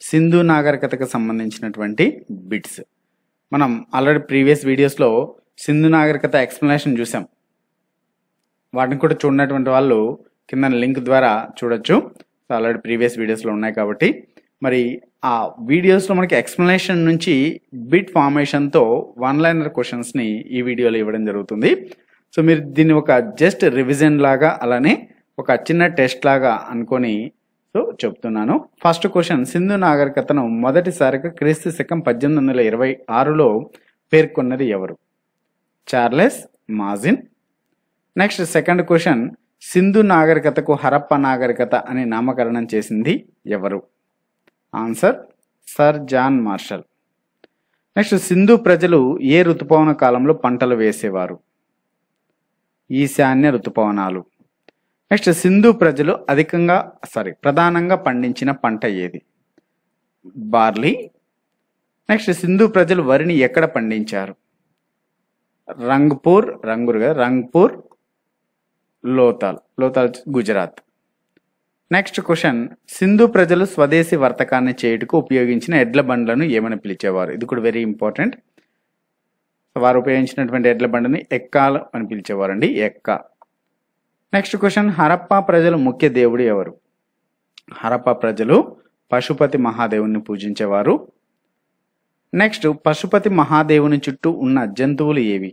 సింధు నాగరికతకు సంబంధించినటువంటి బిట్స్ మనం already previous వీడియోస్లో సింధు నాగరికత ఎక్స్ప్లెనేషన్ చూసాం వాటిని కూడా చూడనటువంటి వాళ్ళు కింద లింక్ ద్వారా చూడొచ్చు ఆల్రెడీ ప్రీవియస్ వీడియోస్లో ఉన్నాయి కాబట్టి మరి ఆ వీడియోస్లో మనకి ఎక్స్ప్లెనేషన్ నుంచి బిట్ ఫార్మేషన్తో వన్ లైనర్ క్వశ్చన్స్ని ఈ వీడియోలో ఇవ్వడం జరుగుతుంది సో మీరు దీన్ని ఒక జస్ట్ రివిజన్ లాగా అలానే ఒక చిన్న టెస్ట్ లాగా అనుకొని సో చెప్తున్నాను ఫస్ట్ క్వశ్చన్ సింధు నాగరికతను మొదటిసారిగా క్రీస్తు శకం పద్దెనిమిది వందల ఇరవై ఆరులో పేర్కొన్నది ఎవరు Charles Masson next second question Sindhu నాగరికతకు హరప్ప నాగరికత అని నామకరణం చేసింది ఎవరు answer sir John Marshall next Sindhu ప్రజలు ఏ ఋతుపవన కాలంలో పంటలు వేసేవారు ఈశాన్య ఋతుపవనాలు నెక్స్ట్ సింధు ప్రజలు అధికంగా సారీ ప్రధానంగా పండించిన పంట ఏది బార్లీ నెక్స్ట్ సింధు ప్రజలు వరిని ఎక్కడ పండించారు రంగ్పూర్ రంగూర్ కదా రంగ్పూర్ లోతాల్ లోతాల్ గుజరాత్ నెక్స్ట్ క్వశ్చన్ సింధు ప్రజలు స్వదేశీ వర్తకాన్ని చేయుటకు ఉపయోగించిన ఎడ్ల బండ్లను ఏమని పిలిచేవారు ఇది కూడా వెరీ ఇంపార్టెంట్ వారు ఉపయోగించినటువంటి ఎడ్ల బండిని ఎక్కాలు అని పిలిచేవారండి ఎక్క నెక్స్ట్ క్వశ్చన్ హరప్ప ప్రజలు ముఖ్య దేవుడు ఎవరు హరప్ప ప్రజలు పశుపతి మహాదేవుని పూజించేవారు నెక్స్ట్ పశుపతి మహాదేవుని చుట్టూ ఉన్న జంతువులు ఏవి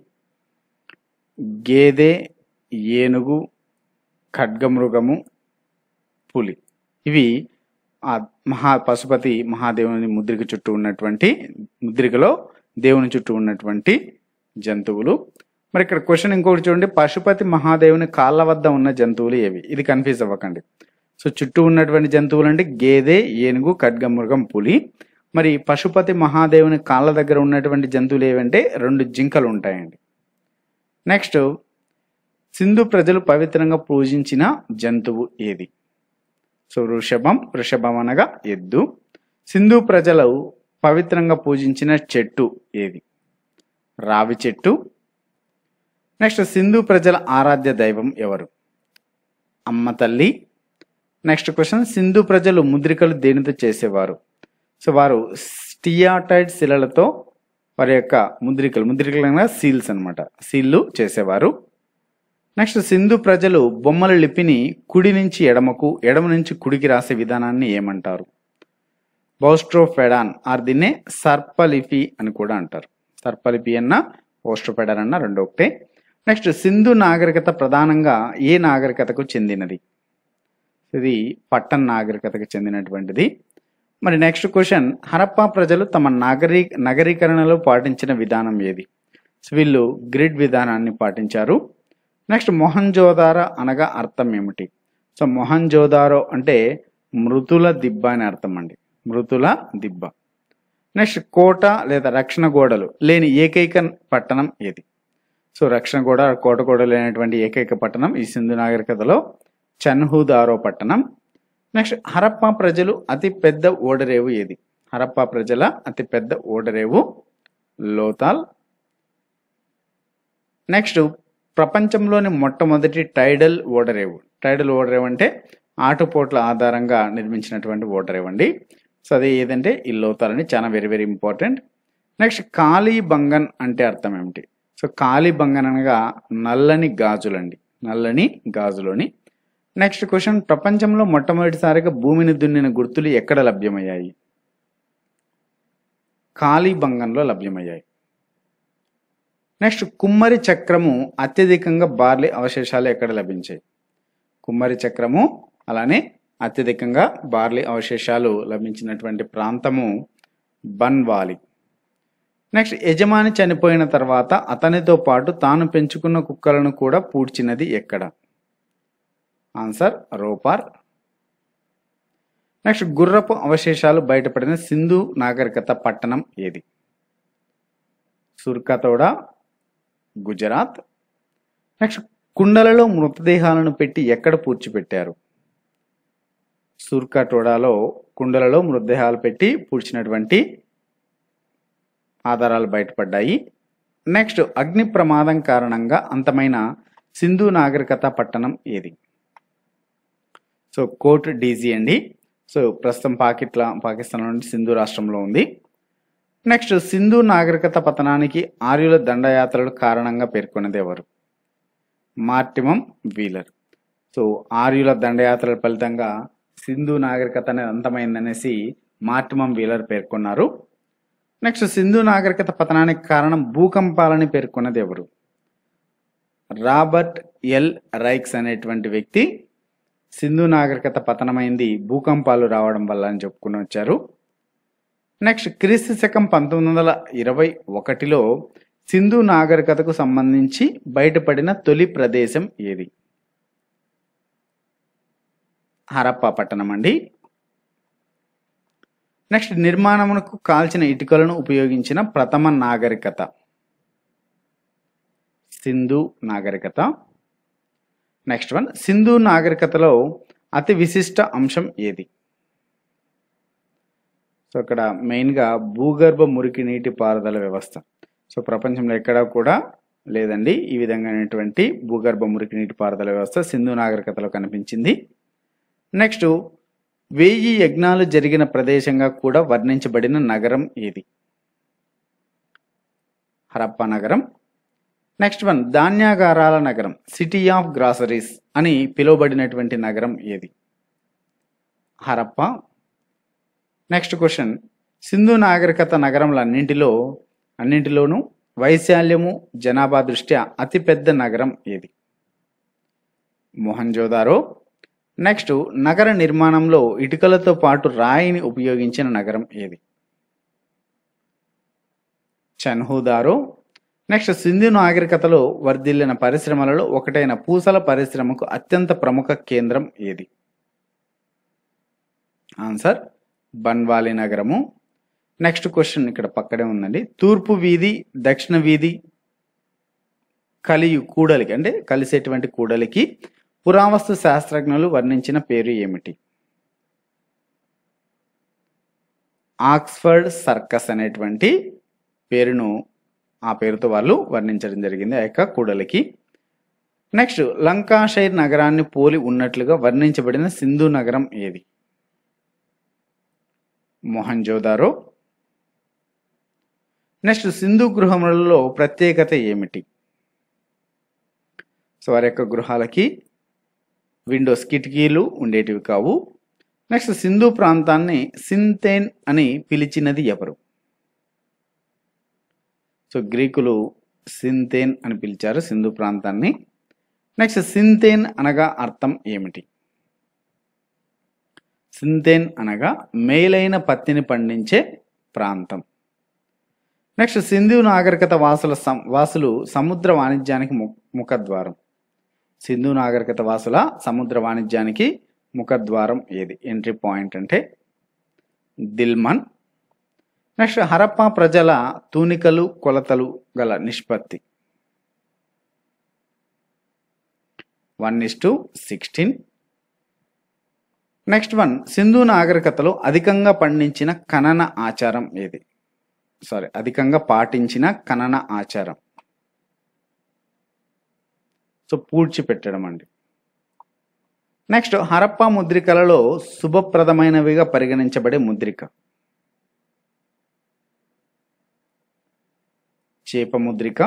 గేదె ఏనుగు ఖడ్గమృగము పులి ఇవి ఆ మహా పశుపతి మహాదేవుని ముద్రిక చుట్టూ ఉన్నటువంటి ముద్రికలో దేవుని చుట్టూ ఉన్నటువంటి జంతువులు మరి ఇక్కడ క్వశ్చన్ ఇంకొకటి చూడండి పశుపతి మహాదేవుని కాళ్ళ వద్ద ఉన్న జంతువులు ఏవి ఇది కన్ఫ్యూజ్ అవ్వకండి సో చుట్టూ ఉన్నటువంటి జంతువులు అంటే గేదె ఏనుగు ఖడ్గమృగం పులి మరి పశుపతి మహాదేవుని కాళ్ళ దగ్గర ఉన్నటువంటి జంతువులు ఏవంటే రెండు జింకలు ఉంటాయండి నెక్స్ట్ సింధు ప్రజలు పవిత్రంగా పూజించిన జంతువు ఏది సో వృషభం వృషభం అనగా ఎద్దు సింధు ప్రజలు పవిత్రంగా పూజించిన చెట్టు ఏది రావి చెట్టు నెక్స్ట్ సింధు ప్రజల ఆరాధ్య దైవం ఎవరు అమ్మ తల్లి నెక్స్ట్ క్వశ్చన్ సింధు ప్రజలు ముద్రికలు దేనితో చేసేవారు సో వారు స్టియాటైడ్ శిలలతో వారి యొక్క ముద్రికలు ముద్రికలు అనగా సీల్స్ అనమాట సీల్లు చేసేవారు నెక్స్ట్ సింధు ప్రజలు బొమ్మల లిపిని కుడి నుంచి ఎడమకు ఎడమ నుంచి కుడికి రాసే విధానాన్ని ఏమంటారు బౌస్ట్రోఫెడాన్ ఆర్ దీన్నే సర్పలిపి అని కూడా అంటారు సర్పలిపి అన్న బౌస్ట్రోఫెడాన్ అన్న రెండు ఒకటే నెక్స్ట్ సింధు నాగరికత ప్రధానంగా ఏ నాగరికతకు చెందినది ఇది పట్టణ నాగరికతకు చెందినటువంటిది మరి నెక్స్ట్ క్వశ్చన్ హరప్పా ప్రజలు తమ నాగరీ నగరీకరణలో పాటించిన విధానం ఏది సో వీళ్ళు గ్రిడ్ విధానాన్ని పాటించారు నెక్స్ట్ మొహంజోదార అనగా అర్థం ఏమిటి సో మొహంజోదారో అంటే మృతుల దిబ్బ అని అర్థం అండి మృతుల దిబ్బ నెక్స్ట్ కోట లేదా రక్షణ గోడలు లేని ఏకైక పట్టణం ఏది సో రక్షణ గోడ కోట గోడ లేనటువంటి ఏకైక పట్టణం ఈ సింధు నాగరికతలో చన్హుదారో పట్టణం నెక్స్ట్ హరప్పా ప్రజలు అతి పెద్ద ఓడరేవు ఏది హరప్పా ప్రజల అతి పెద్ద ఓడరేవు లోతాల్ నెక్స్ట్ ప్రపంచంలోని మొట్టమొదటి టైడల్ ఓడరేవు టైడల్ ఓడరేవు అంటే ఆటుపోట్ల ఆధారంగా నిర్మించినటువంటి ఓడరేవు అండి సో అది ఏదంటే ఈ లోతాలని చాలా very very important next Kalibangan అంటే అర్థం ఏమిటి సో కాళీ బంగన్ అనగా నల్లని గాజులండి నల్లని గాజులోని నెక్స్ట్ క్వశ్చన్ ప్రపంచంలో మొట్టమొదటిసారిగా భూమిని దున్నిన గుర్తులు ఎక్కడ లభ్యమయ్యాయి కాళీబంగంలో లభ్యమయ్యాయి నెక్స్ట్ కుమ్మరి చక్రము అత్యధికంగా బార్లీ అవశేషాలు ఎక్కడ లభించాయి కుమ్మరి చక్రము అలానే అత్యధికంగా బార్లీ అవశేషాలు లభించినటువంటి ప్రాంతము బన్వాలి నెక్స్ట్ యజమాని చనిపోయిన తర్వాత అతనితో పాటు తాను పెంచుకున్న కుక్కలను కూడా పూడ్చినది ఎక్కడ ఆన్సర్ రోపార్ నెక్స్ట్ గుర్రపు అవశేషాలు బయటపడిన సింధు నాగరికత పట్టణం ఏది సుర్కతోడ గుజరాత్ నెక్స్ట్ కుండలలో మృతదేహాలను పెట్టి ఎక్కడ పూడ్చిపెట్టారు సూర్కటోడాలో కుండలలో మృతదేహాలు పెట్టి పూడ్చినటువంటి ఆధారాలు బయటపడ్డాయి నెక్స్ట్ అగ్ని ప్రమాదం కారణంగా అంతమైన సింధు నాగరికత పట్టణం ఏది సో కోట్ డీజీ అండి సో ప్రస్తుతం పాకిట్లా పాకిస్తాన్ నుండి సింధు రాష్ట్రంలో ఉంది నెక్స్ట్ సింధు నాగరికత పతనానికి ఆర్యుల దండయాత్రలు కారణంగా పేర్కొన్నది ఎవరు మార్టిమం వీలర్ సో ఆర్యుల దండయాత్రల ఫలితంగా సింధు నాగరికత అనేది అంతమైందనేసి మార్టిమం వీలర్ పేర్కొన్నారు నెక్స్ట్ సింధు నాగరికత పతనానికి కారణం భూకంపాలని పేర్కొన్నది ఎవరు రాబర్ట్ ఎల్ రైక్స్ అనేటువంటి వ్యక్తి సింధు నాగరికత పతనమైంది భూకంపాలు రావడం వల్ల అని చెప్పుకుని వచ్చారు నెక్స్ట్ క్రీస్తు శకం పంతొమ్మిది వందల ఇరవై ఒకటిలో సింధు నాగరికతకు సంబంధించి బయటపడిన తొలి ప్రదేశం ఏది హరప్పా పట్టణం అండి నెక్స్ట్ నిర్మాణమునకు కాల్చిన ఇటుకలను ఉపయోగించిన ప్రథమ నాగరికత సింధు నాగరికత నెక్స్ట్ వన్ సింధు నాగరికతలో అతి విశిష్ట అంశం ఏది సో ఇక్కడ మెయిన్గా భూగర్భ మురికి నీటి పారుదల వ్యవస్థ సో ప్రపంచంలో ఎక్కడా కూడా లేదండి ఈ విధంగానటువంటి భూగర్భ మురికి నీటి పారుదల వ్యవస్థ సింధు నాగరికతలో కనిపించింది నెక్స్ట్ వెయ్యి యజ్ఞాలు జరిగిన ప్రదేశంగా కూడా వర్ణించబడిన నగరం ఏది హరప్పా నగరం నెక్స్ట్ వన్ ధాన్యాగారాల నగరం సిటీ ఆఫ్ గ్రాసరీస్ అని పిలువబడినటువంటి నగరం ఏది హరప్పా నెక్స్ట్ క్వశ్చన్ సింధు నాగరికత నగరంలన్నింటిలో అన్నింటిలోనూ వైశాల్యము జనాభా దృష్ట్యా అతిపెద్ద నగరం ఏది మొహంజోదారో నెక్స్ట్ నగర నిర్మాణంలో ఇటుకలతో పాటు రాయిని ఉపయోగించిన నగరం ఏది చన్హుదారో నెక్స్ట్ సింధు నాగరికతలో వర్ధిల్లిన పరిశ్రమలలో ఒకటైన పూసల పరిశ్రమకు అత్యంత ప్రముఖ కేంద్రం ఏది ఆన్సర్ బన్వాలి నగరము నెక్స్ట్ క్వశ్చన్ ఇక్కడ పక్కనే ఉందండి తూర్పు వీధి దక్షిణ వీధి కలియు కూడలికి అంటే కలిసేటువంటి కూడలికి పురావస్తు శాస్త్రజ్ఞులు వర్ణించిన పేరు ఏమిటి ఆక్స్ఫర్డ్ సర్కస్ అనేటువంటి పేరును ఆ పేరుతో వాళ్ళు వర్ణించడం జరిగింది ఆ యొక్క కూడలికి నెక్స్ట్ లంకాషైర్ నగరాన్ని పోలి ఉన్నట్లుగా వర్ణించబడిన సింధు నగరం ఏది మొహంజోదారో నెక్స్ట్ సింధు గృహములలో ప్రత్యేకత ఏమిటి సో వారి యొక్క గృహాలకి విండోస్ కిటికీలు ఉండేటివి కావు నెక్స్ట్ సింధు ప్రాంతాన్ని సింతేన్ అని పిలిచినది ఎవరు సో గ్రీకులు సింతేన్ అని పిలిచారు సింధు ప్రాంతాన్ని నెక్స్ట్ సింతేన్ అనగా అర్థం ఏమిటి సింతేన్ అనగా మేలైన పత్తిని పండించే ప్రాంతం నెక్స్ట్ సింధు నాగరికత వాసుల సం- వాసులు సముద్ర వాణిజ్యానికి ము- ముఖద్వారం సింధు నాగరికత వాసుల సముద్ర వాణిజ్యానికి ముఖద్వారం ఏది ఎంట్రీ పాయింట్ అంటే దిల్మన్ నెక్స్ట్ హరప్పా ప్రజల తూనికలు కొలతలు గల నిష్పత్తి one is to sixteen next one Sindhu నాగరికతలో అధికంగా పండించిన ఖనన ఆచారం ఏది సారీ అధికంగా పాటించిన ఖనన ఆచారం సో పూడ్చిపెట్టడం అండి నెక్స్ట్ హరప్పా ముద్రికలలో శుభప్రదమైనవిగా పరిగణించబడే ముద్రిక చేప ముద్రిక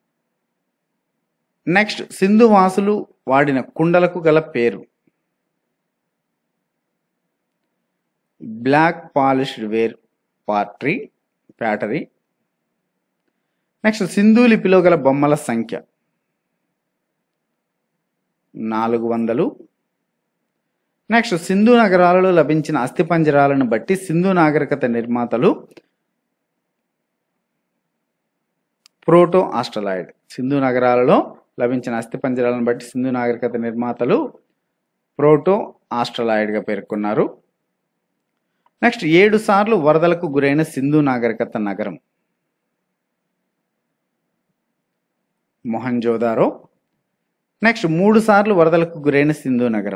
నెక్స్ట్ సింధు వాసులు వాడిన కుండలకు గల పేరు black polished ware pottery pottery next Sindhu లిపిలో గల బొమ్మల సంఖ్య నాలుగు వందలు నెక్స్ట్ సింధు నగరాలలో లభించిన అస్థిపంజరాలను బట్టి సింధు నాగరికత నిర్మాతలు ప్రోటో ఆస్ట్రలాయిడ్ సింధు నగరాలలో లభించిన అస్థిపంజరాలను బట్టి సింధు నాగరికత నిర్మాతలు ప్రోటో ఆస్ట్రలాయిడ్గా పేర్కొన్నారు నెక్స్ట్ ఏడు సార్లు వరదలకు గురైన సింధు నాగరికత నగరం మొహంజోదారో నెక్స్ట్ మూడు సార్లు వరదలకు గురైన సింధు నగరం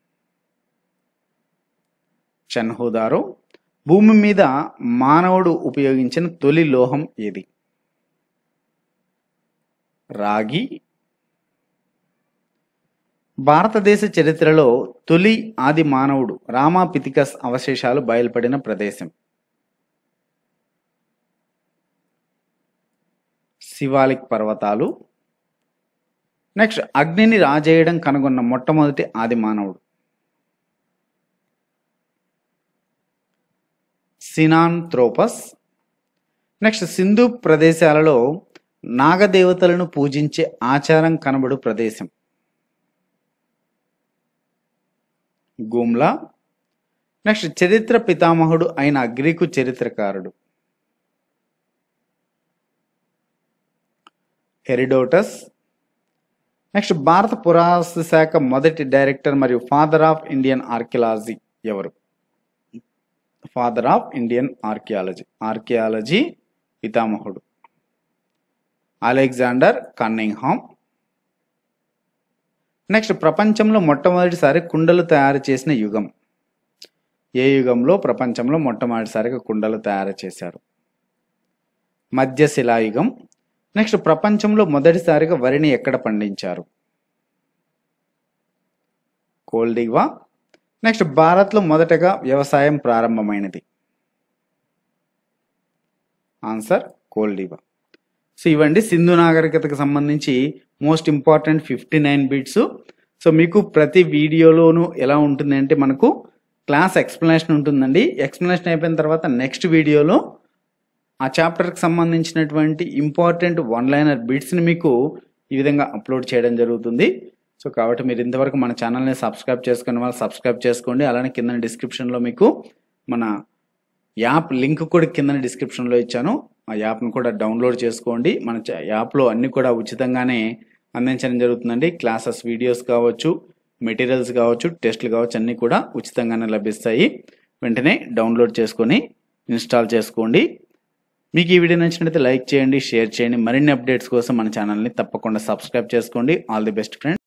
చన్హుదారో భూమి మీద మానవుడు ఉపయోగించిన తొలి లోహం ఏది రాగి భారతదేశ చరిత్రలో తొలి ఆది మానవుడు రామాపితికస్ అవశేషాలు బయలుపడిన ప్రదేశం శివాలిక్ పర్వతాలు నెక్స్ట్ అగ్నిని రాజేయడం కనుగొన్న మొట్టమొదటి ఆది మానవుడు సినాన్ త్రోపస్ నెక్స్ట్ సింధు ప్రదేశాలలో నాగదేవతలను పూజించే ఆచారం కనబడు ప్రదేశం గుమ్లా నెక్స్ట్ చరిత్ర పితామహుడు అయిన గ్రీకు చరిత్రకారుడు హెరిడోటస్ నెక్స్ట్ భారత పురావస్తు శాఖ మొదటి డైరెక్టర్ మరియు ఫాదర్ ఆఫ్ ఇండియన్ ఆర్కియాలజీ ఎవరు father of Indian archaeology archaeology పితామహుడు అలెగ్జాండర్ కన్నింగ్హామ్ నెక్స్ట్ ప్రపంచంలో మొట్టమొదటిసారి కుండలు తయారు చేసిన యుగం ఏ యుగంలో ప్రపంచంలో మొట్టమొదటిసారిగా కుండలు తయారు చేశారు మధ్యశిలాయుగం నెక్స్ట్ ప్రపంచంలో మొదటిసారిగా వరిని ఎక్కడ పండించారు కోల్డివా నెక్స్ట్ భారత్లో మొదటగా వ్యవసాయం ప్రారంభమైనది ఆన్సర్ కోల్డివా సో ఇవండి సింధు నాగరికతకు సంబంధించి most important fifty nine bits so మీకు ప్రతి వీడియోలోనూ ఎలా ఉంటుంది అంటే మనకు క్లాస్ ఎక్స్ప్లెనేషన్ ఉంటుందండి ఎక్స్ప్లెనేషన్ అయిపోయిన తర్వాత నెక్స్ట్ వీడియోలో ఆ చాప్టర్కి సంబంధించినటువంటి ఇంపార్టెంట్ వన్ లైనర్ బిట్స్ని మీకు ఈ విధంగా అప్లోడ్ చేయడం జరుగుతుంది సో కాబట్టి మీరు ఇంతవరకు మన ఛానల్ని సబ్స్క్రైబ్ చేసుకున్న వాళ్ళు సబ్స్క్రైబ్ చేసుకోండి అలానే కింద డిస్క్రిప్షన్లో మీకు మన యాప్ లింక్ కూడా కింద డిస్క్రిప్షన్లో ఇచ్చాను ఆ యాప్ను కూడా డౌన్లోడ్ చేసుకోండి మన చ- యాప్లో అన్ని కూడా ఉచితంగానే అందించడం జరుగుతుందండి క్లాసెస్ వీడియోస్ కావచ్చు మెటీరియల్స్ కావచ్చు టెస్ట్లు కావచ్చు అన్నీ కూడా ఉచితంగానే లభిస్తాయి వెంటనే డౌన్లోడ్ చేసుకొని ఇన్స్టాల్ చేసుకోండి మీకు ఈ వీడియో నచ్చినట్లయితే లైక్ చేయండి షేర్ చేయండి మరిన్ని అప్డేట్స్ కోసం మన ఛానల్ని తప్పకుండా సబ్స్క్రైబ్ చేసుకోండి ఆల్ ది బెస్ట్ ఫ్రెండ్స్